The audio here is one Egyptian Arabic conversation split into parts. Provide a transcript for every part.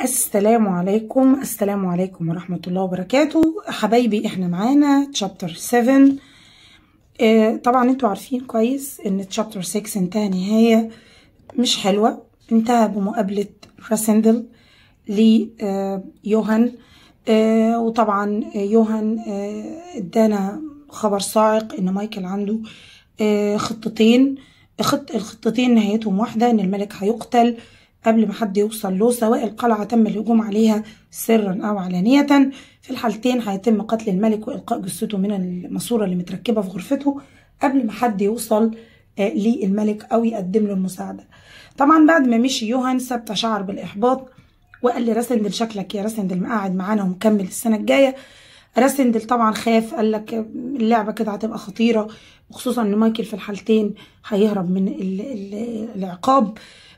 السلام عليكم السلام عليكم ورحمة الله وبركاته حبايبي احنا معانا تشابتر 7 اه طبعا انتوا عارفين كويس ان تشابتر 6 انتهى نهاية مش حلوة انتهى بمقابلة راسندل ليوهان اه وطبعا يوهان اه ادانا خبر صاعق ان مايكل عنده اه خطتين خط الخطتين نهايتهم واحدة ان الملك هيقتل قبل ما حد يوصل له سواء القلعة تم الهجوم عليها سرا أو علانية في الحالتين هيتم قتل الملك وإلقاء جثته من الماسورة اللي متركبة في غرفته قبل ما حد يوصل للملك أو يقدم له المساعدة طبعا بعد ما مشي يوهان ساب شعر بالإحباط وقال لي راسندل شكلك يا راسندل مقعد معانا ومكمل السنة الجاية راسندل طبعا خاف قال لك اللعبة كده هتبقى خطيرة وخصوصا ان مايكل في الحالتين هيهرب من ال ال العقاب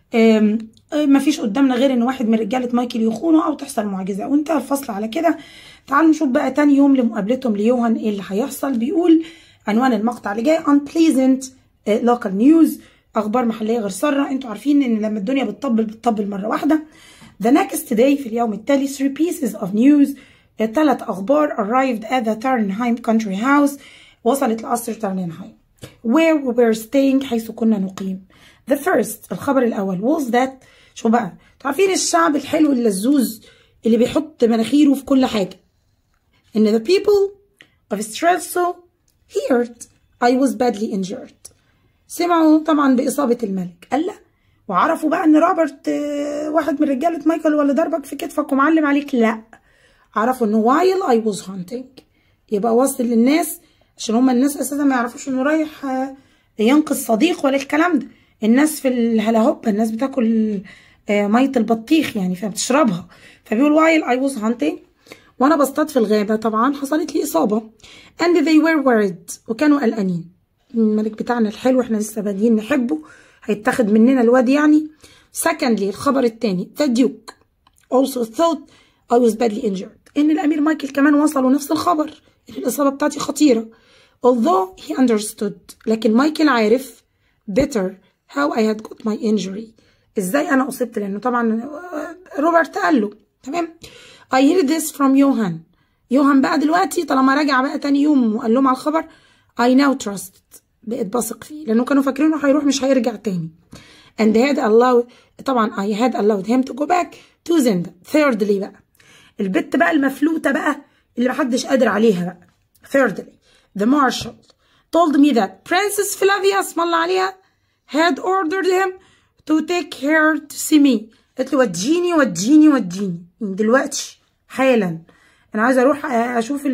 ما فيش قدامنا غير ان واحد من رجاله مايكل يخونه او تحصل معجزه وانتهى الفصل على كده تعالوا نشوف بقى تاني يوم لمقابلتهم ليوهان ايه اللي هيحصل بيقول عنوان المقطع اللي جاي unpleasant local news اخبار محليه غير ساره انتوا عارفين ان لما الدنيا بتطبل بتطبل مره واحده the next day في اليوم التالي three pieces of news ثلاث اخبار arrived at the Turnheim country house وصلت لقصر ترنهايم where we were staying حيث كنا نقيم the first الخبر الأول was that شو بقى عارفين الشعب الحلو اللزوز اللي بيحط مناخيره في كل حاجة إن the people of Strelso heard I was badly injured سمعوا طبعا بإصابة الملك قال لا وعرفوا بقى إن روبرت واحد من رجالة مايكل ولا ضربك في كتفك ومعلم عليك لا عرفوا إنه while I was hunting يبقى واصل للناس عشان هما الناس أساسا ما يعرفوش إنه رايح ينقذ صديق ولا الكلام ده الناس في الهلاهوب الناس بتاكل ميه البطيخ يعني فبتشربها فبيقول while I was hunting وانا بصطاد في الغابه طبعا حصلت لي اصابه and they were worried وكانوا قلقانين الملك بتاعنا الحلو احنا لسه بادئين نحبه هيتاخد مننا الواد يعني secondly الخبر الثاني the duke also thought I was badly injured ان الامير مايكل كمان وصلوا نفس الخبر ان الاصابه بتاعتي خطيره although he understood لكن مايكل عارف better how I had got my injury ازاي انا اصبت لانه طبعا روبرت قال له تمام I heard this from يوهان يوهان بقى دلوقتي طالما رجع بقى تاني يوم وقال لهم على الخبر I now trust بقيت بثق فيه لانه كانوا فاكرينه هيروح مش هيرجع تاني and had allowed طبعا I had allowed him to go back to Zenda thirdly بقى البت بقى المفلوتة بقى اللي محدش قادر عليها بقى thirdly the marshal told me that Princess Flavia اسم الله عليها had ordered him to take her to see me قالت له وديني وديني وديني دلوقتي حالا انا عايزه اروح اشوف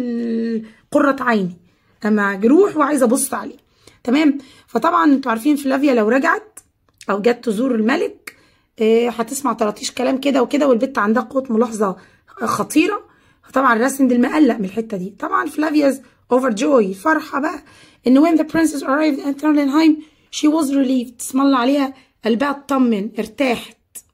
قرة عيني اما جروح وعايزه ابص عليه تمام فطبعا انتوا عارفين فلافيا لو رجعت او جت تزور الملك هتسمع طراطيش كلام كده وكده والبت عندها قوه ملاحظه خطيره طبعا راسندل مقلق من الحته دي طبعا فلافيا's overjoy فرحه بقى ان when the princess arrived at Trondheim she was relieved اسم الله عليها قلبها اطمن ارتاحت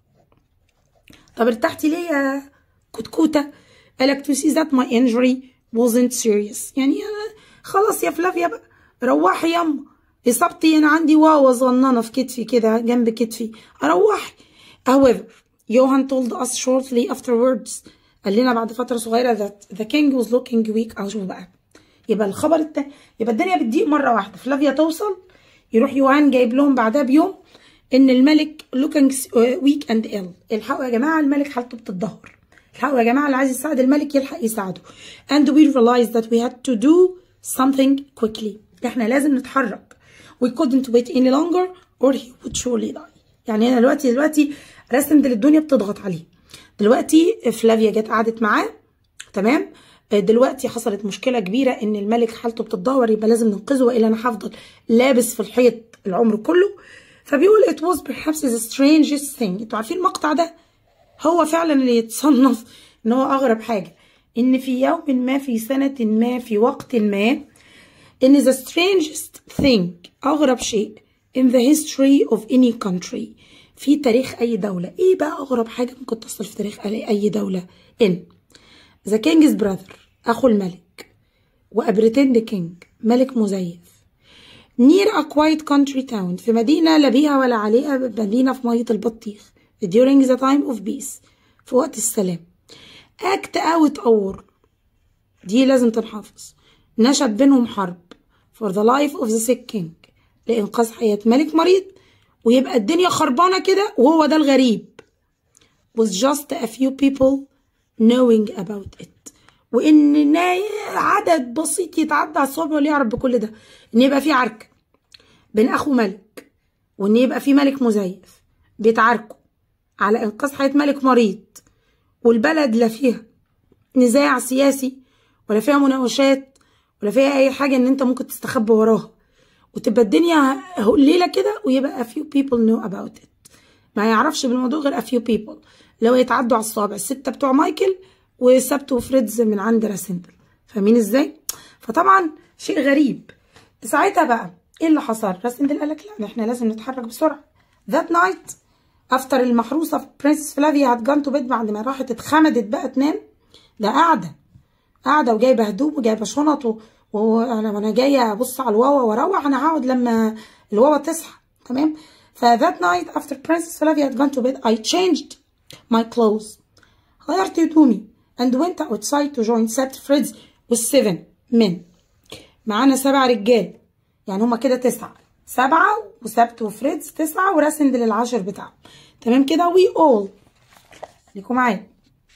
طب ارتحتي ليه يا كتكوتة قالك to see that my injury wasn't serious يعني خلاص يا فلافيا بقى روحي يما اصابتي انا عندي واوا صغننه في كتفي كده جنب كتفي اروحي however يوهان told us shortly afterwards قال لنا بعد فتره صغيره that the king was looking weak اشوف بقى يبقى الخبر التاني يبقى الدنيا بتضيق مره واحده فلافيا توصل يروح يوهان جايب لهم بعدها بيوم ان الملك looking weak and ill الحقوا يا جماعه الملك حالته بتتدهور الحقوا يا جماعه اللي عايز يساعد الملك يلحق يساعده and we realized that we had to do something quickly احنا لازم نتحرك we couldn't wait any longer or he would surely die يعني هنا دلوقتي دلوقتي راسندل الدنيا بتضغط عليه دلوقتي فلافيا جت قعدت معاه تمام دلوقتي حصلت مشكله كبيره ان الملك حالته بتتدهور يبقى لازم ننقذه والا انا هفضل لابس في الحيط العمر كله فبيقول it was perhaps the strangest thing انتوا عارفين المقطع ده هو فعلا اللي يتصنف ان هو اغرب حاجه ان في يوم ما في سنه ما في وقت ما ان the strangest thing اغرب شيء in the history of any country في تاريخ اي دوله ايه بقى اغرب حاجه ممكن تحصل في تاريخ اي دوله ان ذا كينجز براذر اخو الملك وابريتند كينج ملك مزيف near a quiet country town في مدينة لا بيها ولا عليها مدينة في مية البطيخ during the time of peace في وقت السلام act out a war دي لازم تنحفظ نشد بينهم حرب for the life of the sick king لإنقاذ حياة ملك مريض ويبقى الدنيا خربانة كده وهو ده الغريب with just a few people knowing about it وإن عدد بسيط يتعدى على الصوابع واللي يعرف بكل ده إن يبقى في عركة بين أخو ملك وإن يبقى في ملك مزيف بيتعاركوا على إنقاذ حياة ملك مريض والبلد لا فيها نزاع سياسي ولا فيها مناوشات ولا فيها أي حاجة إن أنت ممكن تستخبى وراها وتبقى الدنيا ليلة كده ويبقى a few people know about it ما يعرفش بالموضوع غير a few people لو يتعدوا على الصوابع الستة بتوع مايكل وسبت وفريدز من عند راسندل فاهمين ازاي؟ فطبعا شيء غريب ساعتها بقى ايه اللي حصل؟ راسندل قال لك لا احنا لازم نتحرك بسرعة that night افتر المحروسة برنسس فلافيا هاد جان تو بيد بعد ما راحت اتخمدت بقى تنام ده قاعدة قاعدة وجايبة هدوم وجايبة شنط وانا وانا جايه ابص على الواوا واروح انا هقعد لما الواوا تصحى تمام ف that night after Princess Flavia had gone to bed I changed my clothes غيرت هدومي and went outside to join Sept Fred's with seven men معانا سبع رجال يعني هما كده تسعة سبعة وسبت وفريدز تسعة وراسند للعشر بتاعهم تمام كده we all خليكم معايا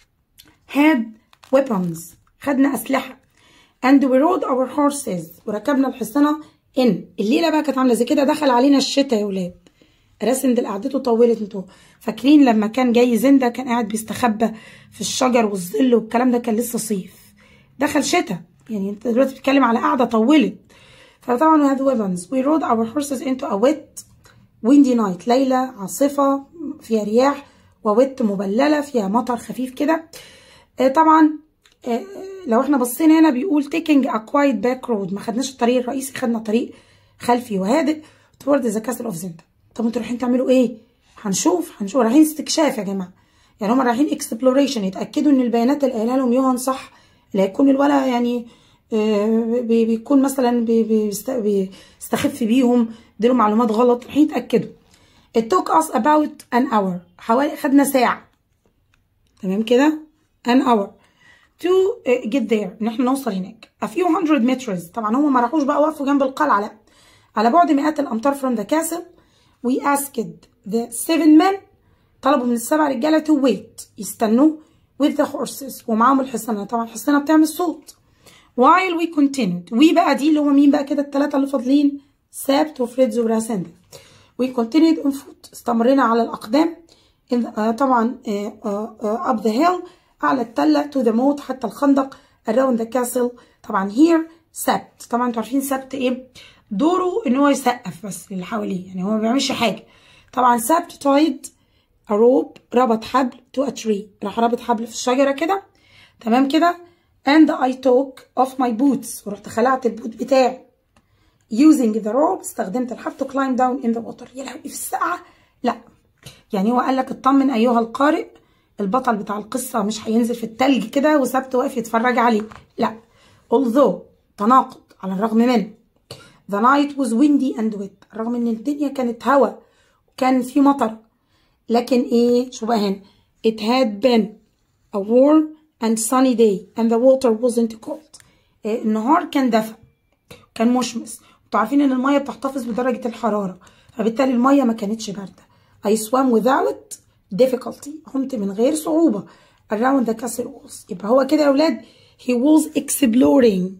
had weapons خدنا أسلحة and we rode our horses وركبنا الحصنة ان الليله بقى كانت عامله زي كده دخل علينا الشتاء يا ولاد راسند قعدته طولت انتوا فاكرين لما كان جاي زنده كان قاعد بيستخبى في الشجر والظل والكلام ده كان لسه صيف دخل شتاء يعني انت دلوقتي بتتكلم على قعده طولت فطبعا we had weapons we rode our horses into a wet windy night ليله عاصفه فيها رياح ووت مبلله فيها مطر خفيف كده طبعا لو احنا بصينا هنا بيقول taking a quiet back road ما خدناش الطريق الرئيسي خدنا طريق خلفي وهادئ toward the castle of Zinda طب انتوا رايحين تعملوا ايه؟ هنشوف هنشوف رايحين استكشاف يا جماعه يعني هم رايحين اكسبلوريشن يتاكدوا ان البيانات اللي قايلها لهم يوهان صح لا يكون الولا يعني بيكون مثلا بيستخف بيهم اديله معلومات غلط رايحين يتاكدوا it took us about an hour حوالي خدنا ساعه تمام كده an hour to get there ان احنا نوصل هناك a few hundred meters طبعا هم ما راحوش بقى وقفوا جنب القلعه لا على بعد مئات الامتار from the castle we asked the seven men طلبوا من السبع رجاله to wait يستنوا with the horses ومعاهم الحصانه طبعا الحصانه بتعمل صوت while we continued we بقى دي اللي هم مين بقى كده الثلاثه اللي فاضلين سابت وفريدز وراسند we continued on foot استمرينا على الاقدام in the, uh, طبعا uh, uh, up the hill على التلة to the moat حتى الخندق around the castle طبعا here سبت طبعا انتوا عارفين سبت ايه دوره ان هو يسقف بس للي حواليه يعني هو ما بيعملش حاجه طبعا سبت تايد a rope ربط حبل to a tree راح رابط حبل في الشجره كده تمام كده and I took off my boots ورحت خلعت البوت بتاعي using the rope استخدمت الحبل to climb down in the water يا لهوي في السقعه لا يعني هو قال لك اطمن ايها القارئ البطل بتاع القصة مش هينزل في التلج كده وسابته واقف يتفرج عليه لا although تناقض على الرغم من the night was windy and wet رغم ان الدنيا كانت هوا وكان في مطر لكن ايه شو بقى هنا it had been a warm and sunny day and the water wasn't cold إيه النهار كان دفى كان مشمس انتوا عارفين ان المية بتحتفظ بدرجة الحرارة فبالتالي المية ما كانتش باردة I swam without difficulty قمت من غير صعوبة around the castle walls يبقى هو كده يا أولاد he was exploring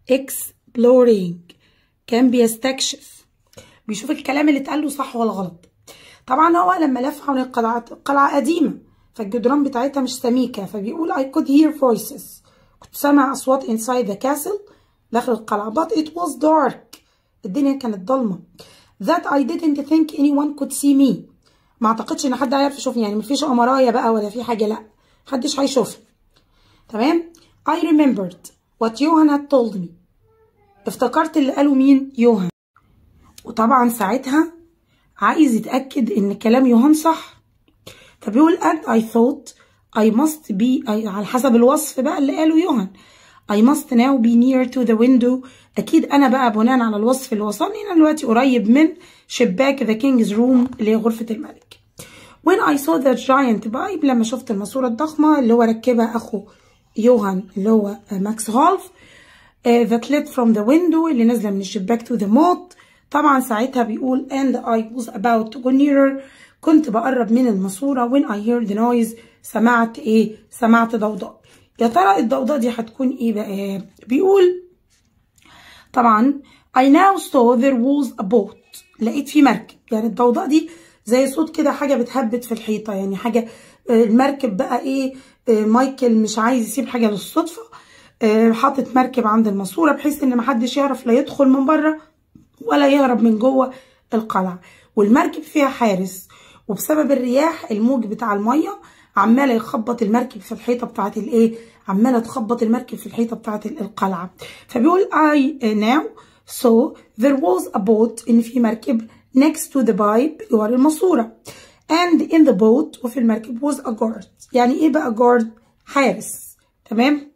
exploring كان بيستكشف بيشوف الكلام اللي اتقال له صح ولا غلط طبعا هو لما لف حول القلعة قلعة قديمة فالجدران بتاعتها مش سميكة فبيقول I could hear voices كنت سامع أصوات inside the castle داخل القلعة but it was dark الدنيا كانت ضلمة that I didn't think anyone could see me ما اعتقدش ان حد هيعرف يشوفني يعني مفيش قمرايه بقى ولا في حاجه لا محدش هيشوفني تمام I remembered what Johan had told me افتكرت اللي قاله مين يوهان وطبعا ساعتها عايز يتأكد ان كلام يوهان صح فبيقول and I thought I must be I على حسب الوصف بقى اللي قاله يوهان I must now be near to the window أكيد أنا بقى بناء على الوصف اللي وصلني أنا دلوقتي قريب من شباك the king's room اللي هي غرفة الملك when I saw the giant pipe لما شفت الماسورة الضخمة اللي هو ركبها أخو يوهان اللي هو ماكس هولف uh, that led from the window اللي نازلة من الشباك to the moat طبعا ساعتها بيقول and I was about to go nearer كنت بقرب من الماسورة when I heard the noise سمعت ايه سمعت ضوضاء يا ترى الضوضاء دي هتكون ايه بقى بيقول طبعا I now saw there was a boat لقيت في مركب يعني الضوضاء دي زي صوت كده حاجة بتهبت في الحيطة يعني حاجة المركب بقى ايه مايكل مش عايز يسيب حاجة للصدفة حاطط مركب عند الماسورة بحيث ان محدش يعرف لا يدخل من بره ولا يهرب من جوه القلعة والمركب فيها حارس وبسبب الرياح الموج بتاع المية عمالة يخبط المركب في الحيطة بتاعت الايه عمالة تخبط المركب في الحيطة بتاعت القلعة فبيقول I now so there was a boat ان في مركب next to the pipe جوار الماسورة and in the boat وفي المركب was a guard يعني ايه بقى guard حارس تمام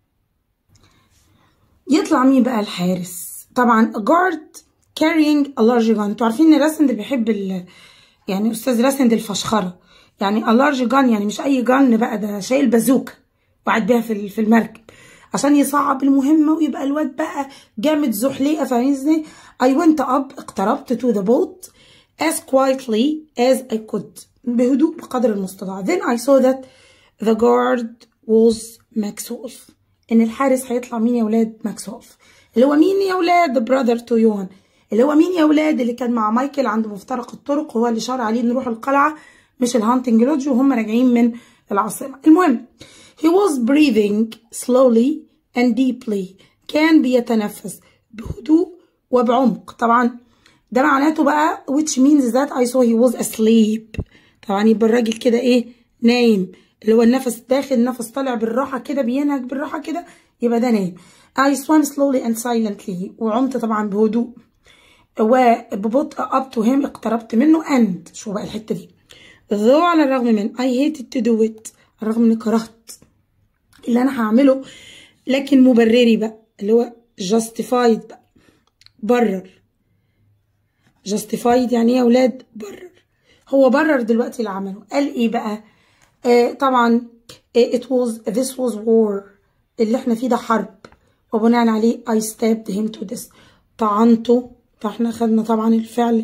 يطلع مين بقى الحارس طبعا a guard carrying a large gun انتوا عارفين ان راسند بيحب ال يعني استاذ راسند الفشخره يعني a large gun يعني مش اي جن بقى ده شايل بازوكا وقعد بيها في في المركب عشان يصعب المهمه ويبقى الواد بقى جامد زحليقه فاهمين ازاي I went up اقتربت to the boat as quietly as I could بهدوء بقدر المستطاع then I saw that the guard was Maxwell ان الحارس هيطلع مين يا ولاد ماكسولف اللي هو مين يا ولاد the brother to يوهان اللي هو مين يا ولاد اللي كان مع مايكل عند مفترق الطرق هو اللي شار عليه نروح القلعه مش الهانتنج لودج وهم راجعين من العاصمه المهم he was breathing slowly and deeply كان بيتنفس بهدوء وبعمق طبعا ده معناته بقى which means that I saw he was asleep طبعا يبقى الراجل كده ايه نايم اللي هو النفس داخل النفس طالع بالراحه كده بينهج بالراحه كده يبقى ده نايم I swam slowly and silently وعمت طبعا بهدوء وببطء up to him اقتربت منه and شو بقى الحته دي though على الرغم من I hated to do it الرغم اني كرهت اللي انا هعمله لكن مبرري بقى اللي هو justified بقى برر justified يعني ايه يا ولاد برر هو برر دلوقتي اللي عمله قال ايه بقى آه طبعا آه it was this was war اللي احنا فيه ده حرب وبناء عليه I stabbed him to this طعنته فاحنا خدنا طبعا الفعل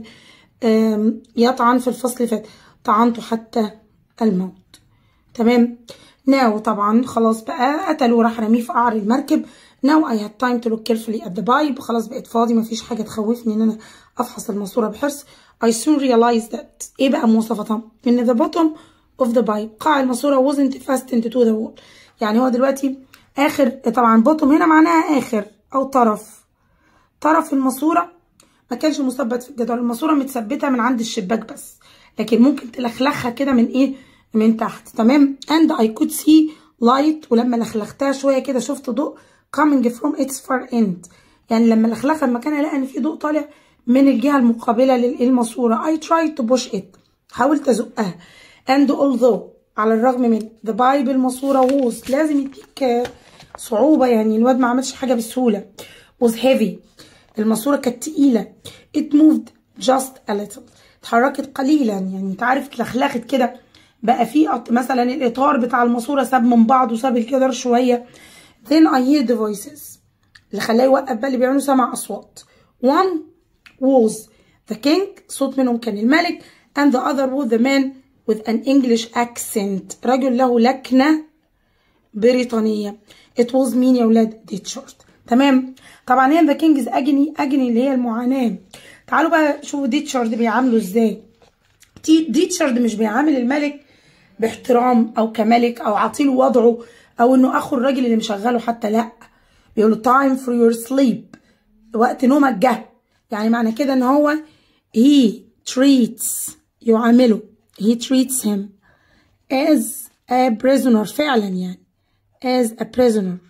يطعن في الفصل اللي فات طعنته حتى الموت تمام ناو طبعا خلاص بقى قتله وراح رميه في قعر المركب ناو I had time to look carefully at the pipe خلاص بقيت فاضي مفيش حاجة تخوفني ان انا افحص الماسورة بحرص I soon realized that ايه بقى مواصفاتها ان the bottom of the pipe قاع الماسورة wasn't fastened to the wall يعني هو دلوقتي اخر طبعا bottom هنا معناها اخر او طرف طرف الماسورة ما كانش مثبت في الجدول الماسورة متثبتة من عند الشباك بس لكن ممكن تلخلخها كده من ايه من تحت تمام and I could see light ولما لخلختها شوية كده شفت ضوء coming from its far end يعني لما لخلخها المكان الاقي ان في ضوء طالع من الجهة المقابلة للماسورة I tried to push it حاولت ازقها and although على الرغم من the pipe الماسورة was لازم يديك صعوبة يعني الواد ما عملش حاجة بسهولة was heavy الماسورة كانت تقيلة it moved just a little اتحركت قليلا يعني انت عارف اتلخلخت كده بقى في مثلا الاطار بتاع الماسوره ساب من بعض وساب الجدار شويه then I hear the voices اللي خلاه يوقف بقى اللي بيعملوا سمع اصوات one was the king صوت منهم كان الملك and the other was the man with an English accent رجل له لكنه بريطانيه it was مين يا ولاد ديتشارد تمام طبعا هي the king is agony agony اللي هي المعاناه تعالوا بقى شوفوا ديتشارد بيعامله ازاي ديتشارد مش بيعامل الملك باحترام او كملك او عاطيله وضعه او انه اخو الراجل اللي مشغله حتى لا بيقول له time for your sleep وقت نومك جه يعني معنى كده ان هو he treats يعامله he treats him as a prisoner فعلا يعني as a prisoner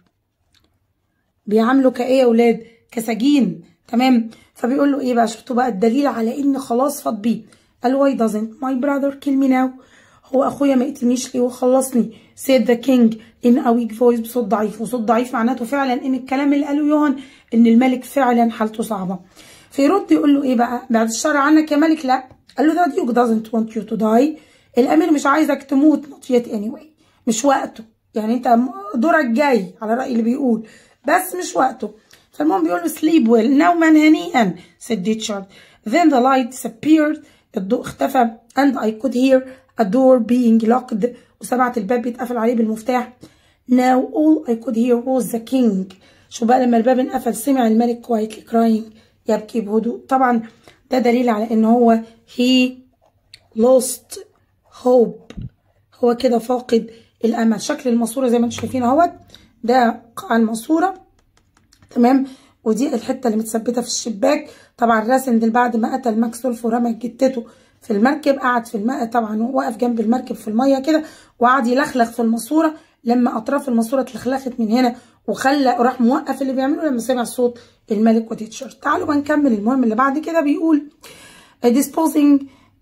بيعامله كايه يا ولاد كسجين تمام فبيقول له ايه بقى شفتوا بقى الدليل على ان خلاص فاض بيه قال why doesn't my brother kill me now هو اخويا ما يقتلنيش ليه وخلصني said the king in a weak voice بصوت ضعيف وصوت ضعيف معناته فعلا ان الكلام اللي قاله يوهان ان الملك فعلا حالته صعبه فيرد يقول له ايه بقى بعد الشر عنك يا ملك لا قال له that duke doesn't want you to die الامير مش عايزك تموت not yet anyway مش وقته يعني انت دورك جاي على رأي اللي بيقول بس مش وقته فالمهم بيقول له sleep well نوما هنيئا said Richard then the light disappeared الضوء اختفى and I could hear a door being locked وسمعت الباب بيتقفل عليه بالمفتاح now all I could hear was the king شو بقى لما الباب انقفل سمع الملك quietly crying يبكي بهدوء طبعا ده دليل على ان هو he lost hope هو كده فاقد الامل شكل الماسوره زي ما انتم شايفين اهوت ده قاع الماسوره تمام ودي الحته اللي متثبته في الشباك طبعا راسندل بعد ما قتل ماكسولف ورمى جتته في المركب قعد في الماء طبعا وقف جنب المركب في الميه كده وقعد يلخلخ في الماسوره لما اطراف الماسوره اتلخلخت من هنا وخلى راح موقف اللي بيعمله لما سمع صوت الملك وتيتشر تعالوا بقى نكمل المهم اللي بعد كده بيقول disposing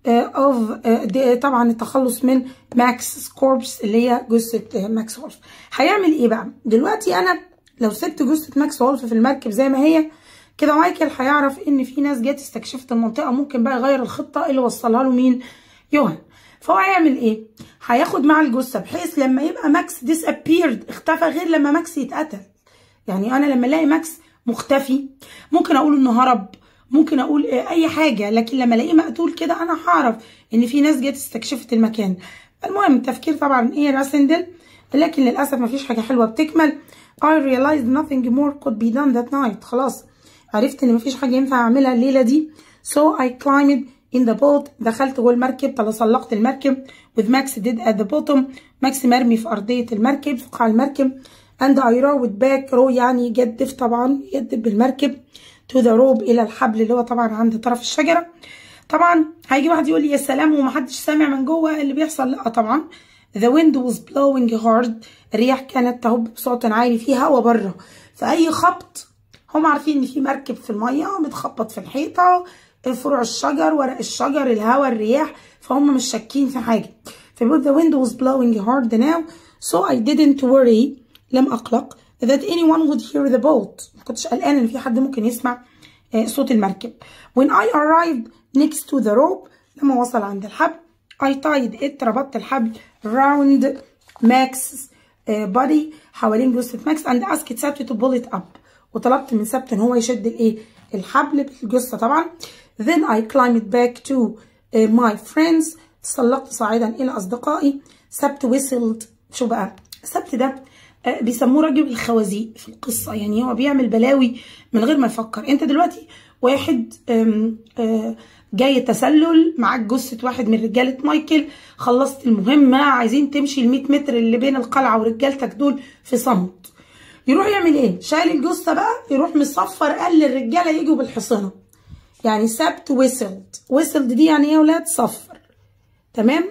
اوف طبعا التخلص من ماكس سكوربس اللي هي جثه ماكس وولف هيعمل ايه بقى دلوقتي انا لو سبت جثه ماكس وولف في المركب زي ما هي كده مايكل هيعرف ان في ناس جت استكشفت المنطقه ممكن بقى يغير الخطه اللي وصلها له مين يوهان فهو هيعمل ايه هياخد مع الجثه بحيث لما يبقى ماكس ديس ابيرد اختفى غير لما ماكس يتقتل يعني انا لما الاقي ماكس مختفي ممكن اقول انه هرب ممكن اقول اي حاجه لكن لما الاقيه مقتول كده انا هعرف ان في ناس جت استكشفت المكان المهم التفكير طبعا ايه راسندل لكن للاسف مفيش حاجه حلوه بتكمل I realized nothing more could be done that night خلاص عرفت ان مفيش حاجه ينفع اعملها الليله دي so I climbed in the boat دخلت جوه المركب تسلقت المركب with Max dead at the bottom ماكس مرمي في ارضيه المركب في قاع المركب and I rowed back row يعني يجدف طبعا يجدف بالمركب to the rope الى الحبل اللي هو طبعا عند طرف الشجره طبعا هيجي واحد يقول لي يا سلام ومحدش سامع من جوه اللي بيحصل لا طبعا the wind was blowing hard الرياح كانت تهب بصوت عالي في هوا بره فاي خبط هم عارفين ان في مركب في الميه متخبط في الحيطه فروع الشجر ورق الشجر الهواء الرياح فهم مش شاكين في حاجه فبيقول the wind was blowing hard now so I didn't worry لم اقلق that anyone would hear the boat ما كنتش قلقان ان في حد ممكن يسمع صوت المركب when I arrived next to the rope لما وصل عند الحبل I tied it ربطت الحبل round Max's body حوالين جثة ماكس and asked Sato to pull it up وطلبت من سبت ان هو يشد الايه الحبل بالجثة طبعا then I climbed back to my friends تسلقت صاعدا الى اصدقائي سبت whistled شو بقى سبت ده بيسموه راجل الخوازيق في القصه يعني هو بيعمل بلاوي من غير ما يفكر انت دلوقتي واحد آم آم جاي تسلل معاك جثه واحد من رجاله مايكل خلصت المهمه عايزين تمشي ال 100 متر اللي بين القلعه ورجالتك دول في صمت يروح يعمل ايه شايل الجثه بقى يروح مصفر قال للرجاله يجوا بالحصنه يعني سبت ويسلد ويسلد دي يعني ايه يا ولاد صفر تمام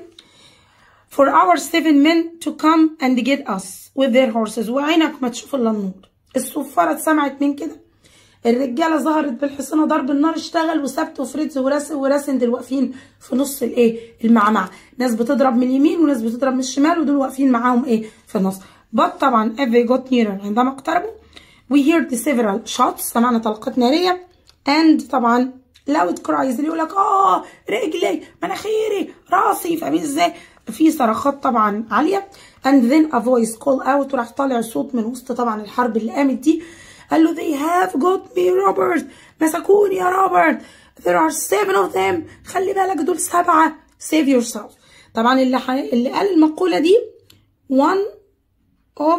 for our seven men to come and get us with their horses وعينك ما تشوف الا النور الصفارة اتسمعت من كده الرجاله ظهرت بالحصانه ضرب النار اشتغل وسبت وفريدز وراس وراسند واقفين في نص الايه المعمعه ناس بتضرب من اليمين وناس بتضرب من الشمال ودول واقفين معاهم ايه في النص but طبعا as they got nearer عندما اقتربوا we heard several shots سمعنا طلقات ناريه and طبعا loud cries اللي يقول لك اه رجلي مناخيري راسي فاهمين ازاي في صرخات طبعا عاليه and then a voice call out وراح طالع صوت من وسط طبعا الحرب اللي قامت دي قال له they have got me روبرت مسكوني يا روبرت there are seven of them خلي بالك دول سبعة save yourself طبعا اللي ح... اللي قال المقولة دي one of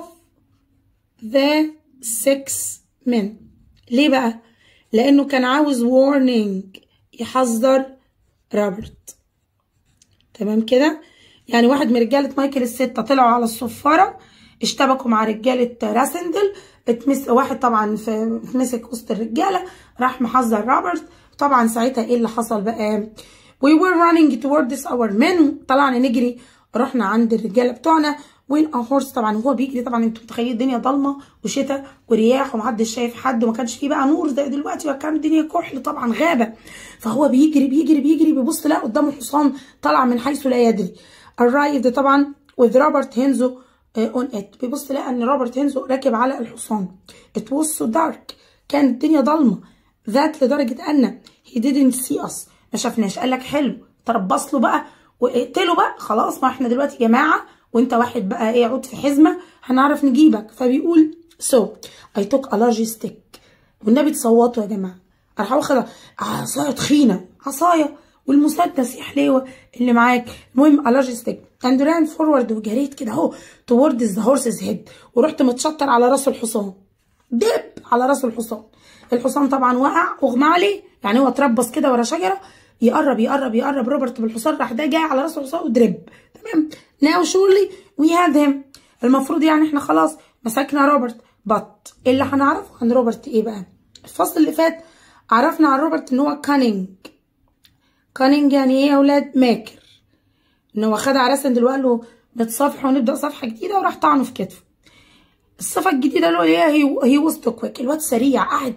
the six men ليه بقى؟ لأنه كان عاوز warning يحذر روبرت تمام كده؟ يعني واحد من رجالة مايكل الستة طلعوا على الصفارة اشتبكوا مع رجالة راسندل اتمس واحد طبعا في اتمسك وسط الرجالة راح محذر روبرت طبعا ساعتها ايه اللي حصل بقى we were running towards our men طلعنا نجري رحنا عند الرجالة بتوعنا وين a horse طبعا هو بيجري طبعا انتوا متخيلين الدنيا ضلمه وشتاء ورياح ومحدش شايف حد وما كانش فيه بقى نور زي دلوقتي وكان الدنيا كحل طبعا غابه فهو بيجري بيجري بيجري بيبص لا قدامه حصان طلع من حيث لا يدري arrived طبعا with روبرت هينزو اون ات بيبص لقى ان روبرت هينزو راكب على الحصان it was so dark كانت الدنيا ضلمه ذات لدرجه ان he didn't see us ما شافناش قال لك حلو تربص له بقى واقتله بقى خلاص ما احنا دلوقتي جماعه وانت واحد بقى ايه عود في حزمه هنعرف نجيبك فبيقول so I took a large stick والنبي تصوتوا يا جماعه راح واخد عصايه تخينه عصايه والمسدس يا حليوه اللي معاك المهم a large stick and ran forward وجريت كده اهو towards the horse's head ورحت متشطر على راس الحصان دب على راس الحصان الحصان طبعا وقع اغمى عليه يعني هو اتربص كده ورا شجره يقرب يقرب يقرب روبرت بالحصان راح ده جاي على راس الحصان ودرب تمام ناو شورلي وي هاد هيم المفروض يعني احنا خلاص مسكنا روبرت بط اللي هنعرفه عن روبرت ايه بقى الفصل اللي فات عرفنا عن روبرت ان هو كانينج كانينج يعني ايه يا اولاد ماكر ان هو خد عرسن دلوقتي له نتصافح ونبدا صفحه جديده وراح طعنه في كتفه الصفه الجديده اللي هو هي هي وسط كويك الواد سريع قاعد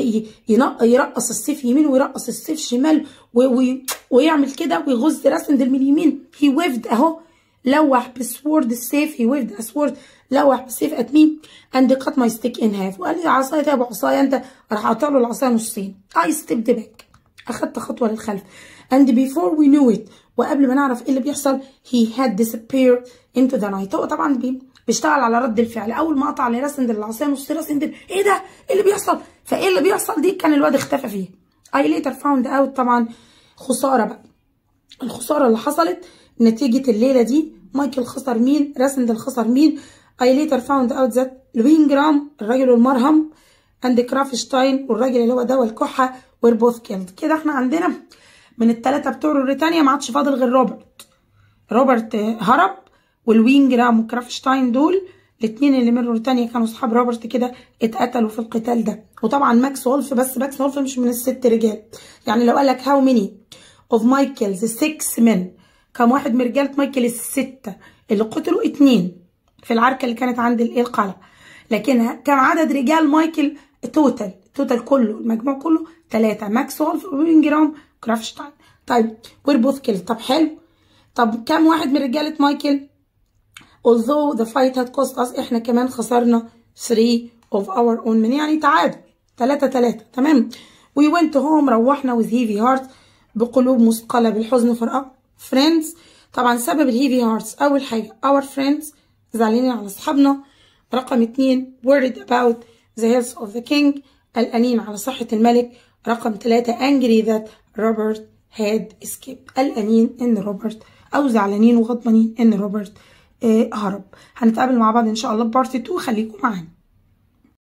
يرقص السيف يمين ويرقص السيف شمال ويعمل كده ويغز راسندل من اليمين هي ويفد اهو لوح بسورد السيف هي ويفد اسورد لوح بالسيف ات مين اند كات ماي ستيك ان هاف وقال لي عصايه يا ابو عصايه انت راح اقطع له العصايه نصين اي ستيب باك اخدت خطوه للخلف and before we knew it وقبل ما نعرف ايه اللي بيحصل he had disappeared into the night هو طبعا بي بيشتغل على رد الفعل اول ما قطع لراسندل العصايه نص راسندل ايه ده ايه اللي بيحصل فايه اللي بيحصل دي كان الواد اختفى فيه I later found out طبعا خساره بقى الخساره اللي حصلت نتيجه الليله دي مايكل خسر مين راسندل خسر مين I later found out that لوين جرام الراجل المرهم and كرافشتاين والراجل اللي هو دواء الكحه were both killed كده احنا عندنا من الثلاثه بتوع بريطانيا ما عادش فاضل غير روبرت روبرت هرب والوين جرام وكرافشتاين دول الاثنين اللي من بريطانيا كانوا اصحاب روبرت كده اتقتلوا في القتال ده وطبعا ماكس وولف بس ماكس وولف مش من الست رجال يعني لو قال لك هاو ميني اوف مايكلز 6 men كم واحد من رجاله مايكل السته اللي قتلوا اتنين في العركه اللي كانت عند الايه القلعه لكن كم عدد رجال مايكل توتال توتال كله المجموع كله ثلاثه ماكس وولف وين جرام كرافشتاين طيب وير بوث كيل طب حلو طب كم واحد من رجاله مايكل although the fight had cost us احنا كمان خسرنا 3 of our own men يعني تعادل 3 3 تمام we went home روحنا with heavy hearts بقلوب مثقلة بالحزن for our friends طبعا سبب الهيفي هارتس أول حاجة our friends زعلانين على أصحابنا رقم اتنين worried about the health of the king قلقانين على صحة الملك رقم ثلاثة angry that Robert had escaped قلقانين إن روبرت أو زعلانين وغضبانين إن روبرت هرب هنتقابل مع بعض إن شاء الله بارت 2 خليكم معانا